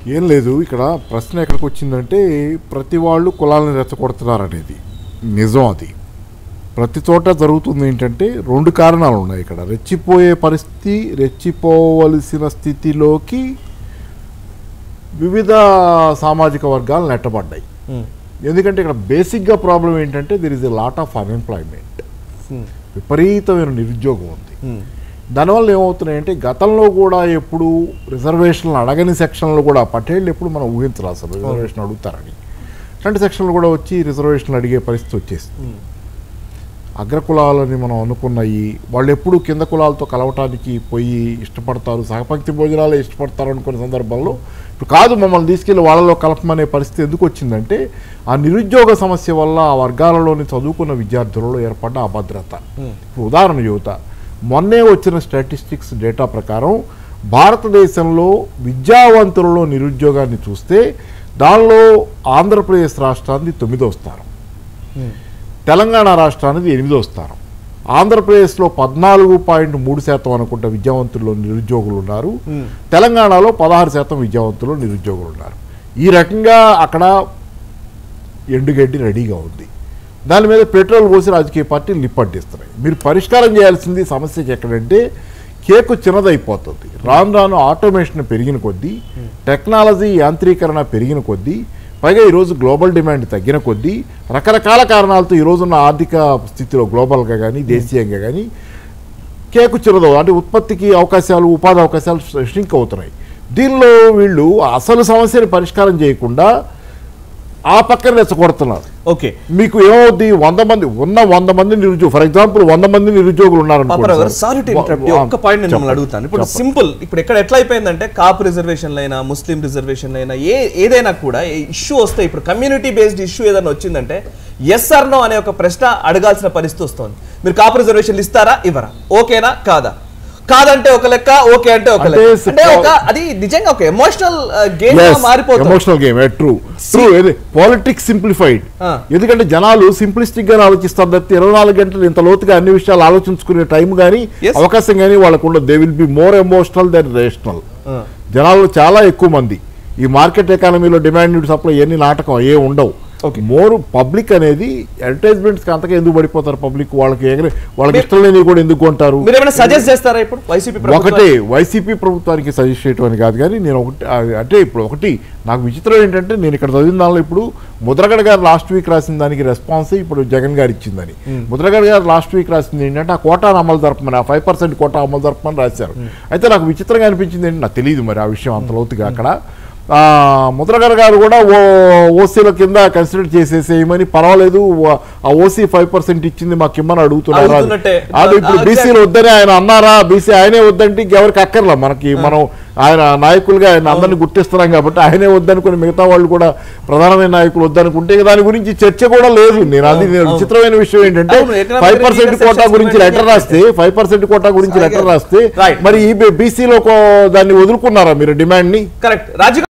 ఏం లేదు ఇక్కడ ప్రశ్న ఎక్కడికి వచ్చిందంటే ప్రతి వాళ్ళు కులాలను రెచ్చగొడుతున్నారు అనేది నిజం అది ప్రతి చోట జరుగుతుంది ఏంటంటే రెండు కారణాలు ఉన్నాయి ఇక్కడ రెచ్చిపోయే పరిస్థితి రెచ్చిపోవలసిన స్థితిలోకి వివిధ సామాజిక వర్గాలు నెట్టబడ్డాయి ఉమ్, ఎందుకంటే ఇక్కడ బేసిక్గా ప్రాబ్లం ఏంటంటే there is a lot of unemployment um, విపరీతమైన నిరుద్యోగం ఉంది ఉమ్, దానివల్ల ఏమవుతున్నాయంటే గతంలో కూడా ఎప్పుడు రిజర్వేషన్లు అడగని సెక్షన్లు కూడా పటేళ్ళు ఎప్పుడు మనం ఊహించరు అసలు రిజర్వేషన్ అడుగుతారని అట్లాంటి సెక్షన్లు కూడా వచ్చి రిజర్వేషన్లు అడిగే పరిస్థితి వచ్చేసింది ఉమ్. అగ్రకులాలని మనం అనుకున్నాయి వాళ్ళు ఎప్పుడు కింద కులాలతో కలవటానికి పోయి ఇష్టపడతారు సహపంక్తి భోజనాలే ఇష్టపడతారు అనుకున్న సందర్భంలో ఇప్పుడు కాదు మమ్మల్ని తీసుకెళ్లి వాళ్ళలో కలపమనే పరిస్థితి ఎందుకు వచ్చిందంటే ఆ నిరుద్యోగ సమస్య వల్ల ఆ వర్గాలలోని చదువుకున్న విద్యార్థులలో ఏర్పడ్డ అభద్రత Hmm. ఇప్పుడు ఉదాహరణ యువత మొన్నే వచ్చిన స్టాటిస్టిక్స్ డేటా ప్రకారం భారతదేశంలో విద్యావంతులలో నిరుద్యోగాన్ని చూస్తే దానిలో ఆంధ్రప్రదేశ్ రాష్ట్రాన్ని తొమ్మిదో స్థానం ఉమ్. తెలంగాణ రాష్ట్రానికి ఎనిమిదో స్థానం ఆంధ్రప్రదేశ్లో పద్నాలుగు పాయింట్ మూడు శాతం అనుకుంటా విద్యావంతుల్లో నిరుద్యోగులు ఉన్నారు Hmm. తెలంగాణలో పదహారు శాతం విద్యావంతులు నిరుద్యోగులు ఉన్నారు ఈ రకంగా అక్కడ ఎండుగడ్డి రెడీగా ఉంది దాని మీద పెట్రోల్ పోసి రాజకీయ పార్టీలు నిప్పట్టిస్తున్నాయి మీరు పరిష్కారం చేయాల్సింది సమస్యకి ఎక్కడంటే కేకు చిన్నదైపోతుంది రాను రాను ఆటోమేషన్ పెరిగిన కొద్దీ టెక్నాలజీ యాంత్రీకరణ పెరిగిన కొద్దీ పైగా ఈరోజు గ్లోబల్ డిమాండ్ తగ్గిన కొద్దీ రకరకాల కారణాలతో ఈ రోజున్న ఆర్థిక స్థితిలో గ్లోబల్గా కానీ దేశీయంగా కానీ కేకు చిరదు అంటే ఉత్పత్తికి అవకాశాలు ఉపాధి అవకాశాలు ష్రింక్ అవుతున్నాయి దీనిలో వీళ్ళు అసలు సమస్యని పరిష్కారం చేయకుండా ఆ పక్కన రెచ్చగొడుతున్నారు ఓకే మీకు ఏమవుద్ది వంద మంది ఉన్న వంద మంది నిరుద్యోగ ఫర్ ఎగ్జాంపుల్ వంద మంది నిరుద్యోగులు ఉన్నారనుకోండి పాపరావు గారు సార్. సారీ టు ఇంటరప్ట్ వా- ఒక్క పాయింట్ నేను మిమ్మల్ని చెప్పండి. అడుగుతాను ఇప్పుడు చెప్పండి. సింపుల్ ఇప్పుడు ఎక్కడ ఎట్లా అయిపోయిందంటే కాపు రిజర్వేషన్లు అయినా ముస్లిం రిజర్వేషన్లు అయినా ఏ ఏదైనా కూడా ఇష్యూ వస్తే ఇప్పుడు కమ్యూనిటీ బేస్డ్ ఇష్యూ ఏదైనా వచ్చిందంటే ఎస్ ఆర్ నో అనే ఒక ప్రశ్న అడగాల్సిన పరిస్థితి వస్తుంది మీరు కాపు రిజర్వేషన్లు ఇస్తారా ఇవ్వరా ఓకేనా కాదా కాదంటే ఒక లెక్క ఓకే అంటే ఒక అంటే లెక్క సి- అంటే ఒక అది నిజంగా ఒక ఎమోషనల్ గేమ్ మారిపోతుంది emotional game true true politics simplified Ah. ఎందుకంటే జనాలు సింప్లిస్టిక్ గా ఆలోచిస్తారు తప్పితే ఇరవై నాలుగు గంటలు ఇంత లోతుగా అన్ని విషయాలు ఆలోచించుకునే టైం కానీ Yes. అవకాశం కానీ వాళ్ళకు ఉండదు they will be more emotional than rational Ah. జనాలు చాలా ఎక్కువ మంది ఈ మార్కెట్ ఎకానమీలో డిమాండ్ సప్లై ఎన్ని నాటకం ఏ ఉండవు Okay. మోర్ పబ్లిక్ అనేది అడ్వర్టైజ్మెంట్స్ అంతగా ఎందుకు పడిపోతారు పబ్లిక్ వాళ్ళకి ఎగరే- వాళ్ళకి ఇష్టం లేని కూడా ఎందుకు కొంటారు మీరు ఏమైనా సజెస్ట్ చేస్తారా ఇప్పుడు వైసీపీ ఒకటే వైసీపీ ప్రభుత్వానికి సజెస్ట్ చేయటం అని కాదు కానీ నేను ఒకటి ఆ, అంటే ఇప్పుడు ఒకటి నాకు విచిత్రం ఏంటంటే నేను ఇక్కడ చదివిన దానిలో ఇప్పుడు ముద్రగడ గారు లాస్ట్ వీక్ రాసిన దానికి రెస్పాన్స్ ఇప్పుడు జగన్ గారు ఇచ్చిందని ముద్రగడ గారు లాస్ట్ వీక్ రాసింది ఏంటంటే ఆ కోటాను అమలు జరపమని ఆ ఫైవ్ పర్సెంట్ కోటా అమలు జరపమని రాశారు అయితే నాకు విచిత్రంగా అనిపించింది ఏంటి నాకు తెలియదు మరి ఆ విషయం అంత లోతుగా అక్కడ ఆ, ముద్రగడ గారు కూడా ఓ ఓసీల కింద కన్సిడర్ చేసేసేయమని పర్వాలేదు ఓ- ఆ ఓసీ ఫైవ్ పర్సెంట్ ఇచ్చింది మాకు ఇమ్మని అడుగుతున్నారు అడుగుతున్నట్టే. అది ఇప్పుడు ఆ, బీసీలు వద్దని ఆయన అన్నారా బీసీ ఆయనే వద్దంటే ఇంకెవరికి అక్కర్లా మనకి మనం ఆయన నాయకులుగా ఆయన అందరిని గుర్తిస్తున్నాం కాబట్టి ఆయనే వద్దనుకుని మిగతా వాళ్ళు కూడా ప్రధానమైన నాయకులు వద్దనుకుంటే ఇక దాని గురించి చర్చ కూడా లేదు నేను అది నేను అవును. విచిత్రమైన విషయం ఏంటంటే అవును, economic five percent research quota గురించి experiment లెటర్ రాస్తే ఫైవ్ పర్సెంట్ కోటా గురించి సాయి లెటర్ గారు. రాస్తే Right. మరి ఈ బీసీలో దాన్ని వదులుకున్నారా మీరు డిమాండ్ ని కరెక్ట్ రాజు